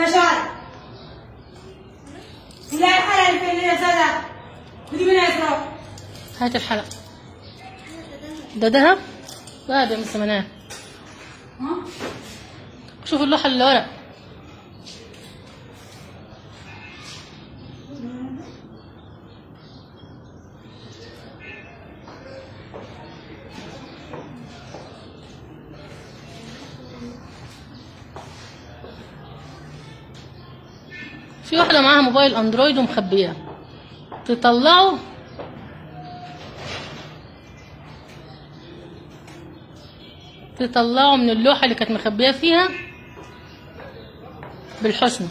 مشاعر لا الحلقة اللي في اللي هي سادة ودي منها إسراء هات الحلقة ده دهب؟ لا ده من ثمنها ها شوف اللوحة اللي ورا في واحدة معاها موبايل اندرويد ومخبياه تطلعه تطلعه من اللوحة اللي كانت مخبياه فيها بالحسنى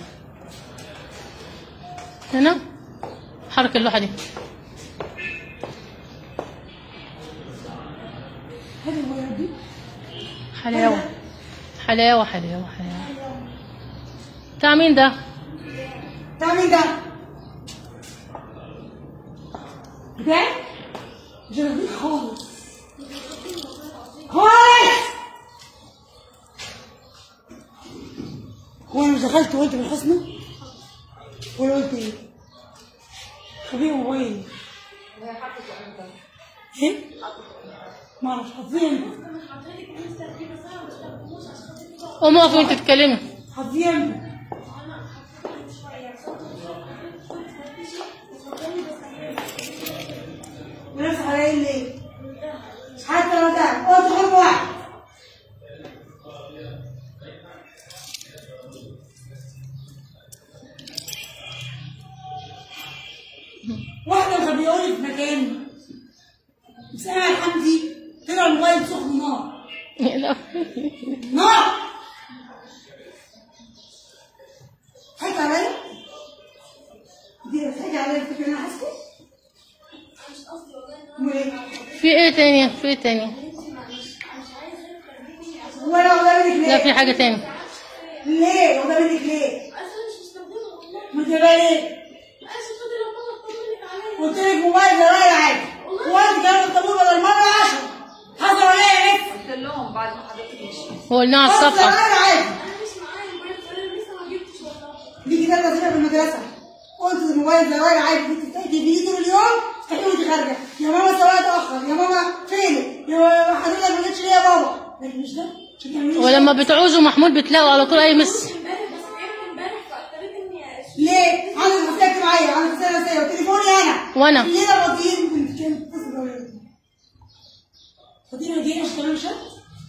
هنا حرك اللوحة دي هذه الورقة دي حلاوة حلاوة حلاوة حلاوة بتاع مين ده؟ بتاع مين ده؟ بتاعي؟ جنبي خالص خالص هو انا مش دخلت وقلت بالحسنى؟ ولا قلت ايه؟ خبيه موبايل ايه؟ ما اعرفش حافظين قوموا اقفوا وانتوا تتكلموا حافظين ونفس على ليه؟ حتى لو تعب قلت حب واحد واحدة مخبيهولي في مكان مسألة حمدي طلع الموبايل سخن نار لا. نار حكي عليا دي بتحكي عليا الفكرة اللي انا حاسة امال ايه؟ في ايه تاني في ايه تاني ولا ولا منك لا ليه؟ في حاجة تاني ليه؟ ولا منك ليه؟ ما انت بقى ليه؟ قلت لك موبايل زراير عادي وانت كان الطابور بدل مرة 10 حصل ولا ايه يا بنت؟ قلت لهم بعد ما حضرتك مشيت هو قلنا على بص الصفحة زراير عادي دي كتاب نصيحة في المدرسة قلت الموبايل زراير عادي كنت تفتحي تجيبيه طول اليوم تفتحيه وانت خارجة يا ماما سواق اتأخر يا ماما فينك يا ماما حضرتك ما جيتش ليه يا بابا لكن مش ده مش بتعمليش ده. ولما بتعوزوا محمود بتلاقوا على طول اي مس ليه؟ انا مسكت معايا انا في سنه سنه وتليفوني انا وأنا. الليله فاضيين كنت كانت بتتصل بيا فاضيين دي عشان تعملوا شات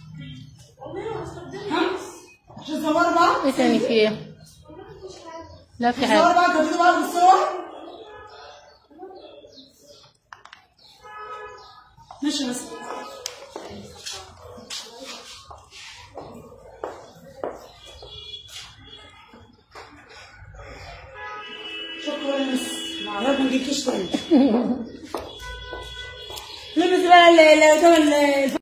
ها عشان تصوروا بعض ايه تاني في ايه لا في تصوروا حاجة بعض تاخدوا بعض بالصور ماشي بس شكرا يا مس معرفة ما جيتيش تاني لبس بقى ال- ال- ال-